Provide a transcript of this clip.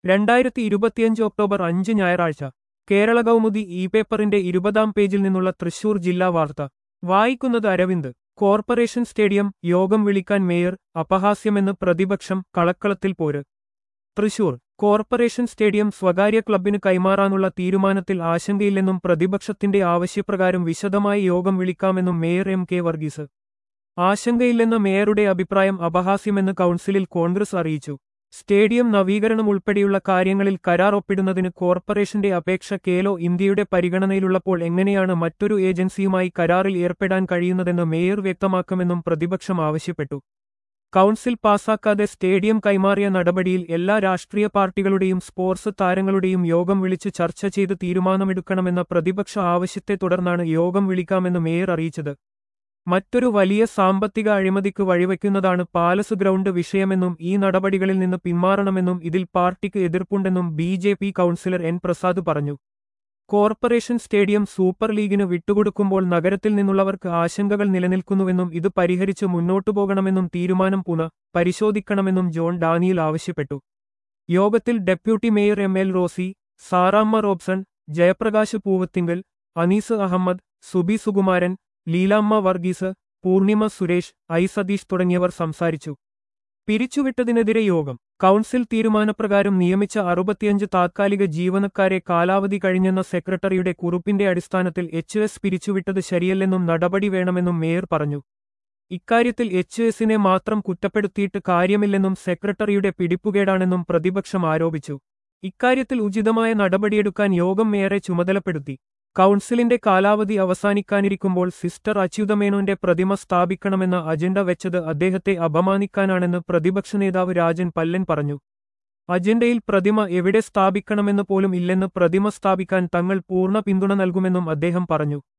രണ്ടായിരത്തി ഇരുപത്തിയഞ്ച് ഒക്ടോബർ അഞ്ച് ഞായറാഴ്ച കേരള കൗമുദി ഇ പേപ്പറിന്റെ ഇരുപതാം പേജിൽ നിന്നുള്ള തൃശൂർ ജില്ലാ വാർത്ത വായിക്കുന്നത് അരവിന്ദ് കോർപ്പറേഷൻ സ്റ്റേഡിയം യോഗം വിളിക്കാൻ മേയർ അപഹാസ്യമെന്ന് പ്രതിപക്ഷം കളക്കളത്തിൽ പോര് തൃശൂർ കോർപ്പറേഷൻ സ്റ്റേഡിയം സ്വകാര്യ ക്ലബിന് കൈമാറാനുള്ള തീരുമാനത്തിൽ ആശങ്കയില്ലെന്നും പ്രതിപക്ഷത്തിന്റെ ആവശ്യപ്രകാരം വിശദമായി യോഗം വിളിക്കാമെന്നും മേയർ എം കെ വർഗീസ് ആശങ്കയില്ലെന്ന മേയറുടെ അഭിപ്രായം അപഹാസ്യമെന്ന് കൗൺസിലിൽ കോൺഗ്രസ് അറിയിച്ചു സ്റ്റേഡിയം നവീകരണം ഉൾപ്പെടെയുള്ള കാര്യങ്ങളിൽ കരാർ ഒപ്പിടുന്നതിന് കോർപ്പറേഷന്റെ അപേക്ഷ കേലോ ഇന്ത്യയുടെ പരിഗണനയിലുള്ളപ്പോൾ എങ്ങനെയാണ് മറ്റൊരു ഏജൻസിയുമായി കരാറിൽ ഏർപ്പെടാൻ കഴിയുന്നതെന്ന് മേയർ വ്യക്തമാക്കുമെന്നും പ്രതിപക്ഷം ആവശ്യപ്പെട്ടു കൗൺസിൽ പാസാക്കാതെ സ്റ്റേഡിയം കൈമാറിയ നടപടിയിൽ എല്ലാ രാഷ്ട്രീയ പാർട്ടികളുടെയും സ്പോർട്സ് താരങ്ങളുടെയും യോഗം വിളിച്ച് ചർച്ച ചെയ്ത് തീരുമാനമെടുക്കണമെന്ന പ്രതിപക്ഷ ആവശ്യത്തെ തുടർന്നാണ് യോഗം വിളിക്കാമെന്ന് മേയർ അറിയിച്ചത് മറ്റൊരു വലിയ സാമ്പത്തിക അഴിമതിക്ക് വഴിവെക്കുന്നതാണ് പാലസ് ഗ്രൗണ്ട് വിഷയമെന്നും ഈ നടപടികളിൽ നിന്ന് പിന്മാറണമെന്നും ഇതിൽ പാർട്ടിക്ക് എതിർപ്പുണ്ടെന്നും B J P councillor N Prasad പറഞ്ഞു കോർപ്പറേഷൻ സ്റ്റേഡിയം സൂപ്പർ ലീഗിന് വിട്ടുകൊടുക്കുമ്പോൾ നഗരത്തിൽ നിന്നുള്ളവർക്ക് ആശങ്കകൾ നിലനിൽക്കുന്നുവെന്നും ഇത് പരിഹരിച്ച് മുന്നോട്ടു പോകണമെന്നും തീരുമാനം പുന പരിശോധിക്കണമെന്നും ജോൺ ഡാനിയൽ ആവശ്യപ്പെട്ടു യോഗത്തിൽ deputy mayor M L Rosy Saramma Robson Jayaprakash Poovathinkal Anees Ahammed Suby Sukumaran Leelamma Varghese Poornima Suresh I Satheesh തുടങ്ങിയവർ സംസാരിച്ചു പിരിച്ചുവിട്ടതിനെതിരെ യോഗം കൗൺസിൽ തീരുമാനപ്രകാരം നിയമിച്ച അറുപത്തിയഞ്ച് താത്കാലിക ജീവനക്കാരെ കാലാവധി കഴിഞ്ഞെന്ന സെക്രട്ടറിയുടെ കുറിപ്പിന്റെ അടിസ്ഥാനത്തിൽ എച്ച് എസ് പിരിച്ചുവിട്ടത് ശരിയല്ലെന്നും നടപടി വേണമെന്നും മേയർ പറഞ്ഞു ഇക്കാര്യത്തിൽ എച്ച് എസിനെ മാത്രം കുറ്റപ്പെടുത്തിയിട്ട് കാര്യമില്ലെന്നും സെക്രട്ടറിയുടെ പിടിപ്പുകേടാണെന്നും പ്രതിപക്ഷം ആരോപിച്ചു ഇക്കാര്യത്തിൽ ഉചിതമായ നടപടിയെടുക്കാൻ യോഗം മേയറെ ചുമതലപ്പെടുത്തി കൗൺസിലിന്റെ കാലാവധി അവസാനിക്കാനിരിക്കുമ്പോൾ സിസ്റ്റർ അച്യുതമേനോന്റെ പ്രതിമ സ്ഥാപിക്കണമെന്ന അജണ്ട വെച്ചത് അദ്ദേഹത്തെ അപമാനിക്കാനാണെന്ന് പ്രതിപക്ഷ നേതാവ് രാജൻ പല്ലൻ പറഞ്ഞു അജണ്ടയിൽ പ്രതിമ എവിടെ സ്ഥാപിക്കണമെന്ന് പോലും ഇല്ലെന്ന് പ്രതിമ സ്ഥാപിക്കാൻ തങ്ങൾ പൂർണ്ണ പിന്തുണ നൽകുമെന്നും അദ്ദേഹം പറഞ്ഞു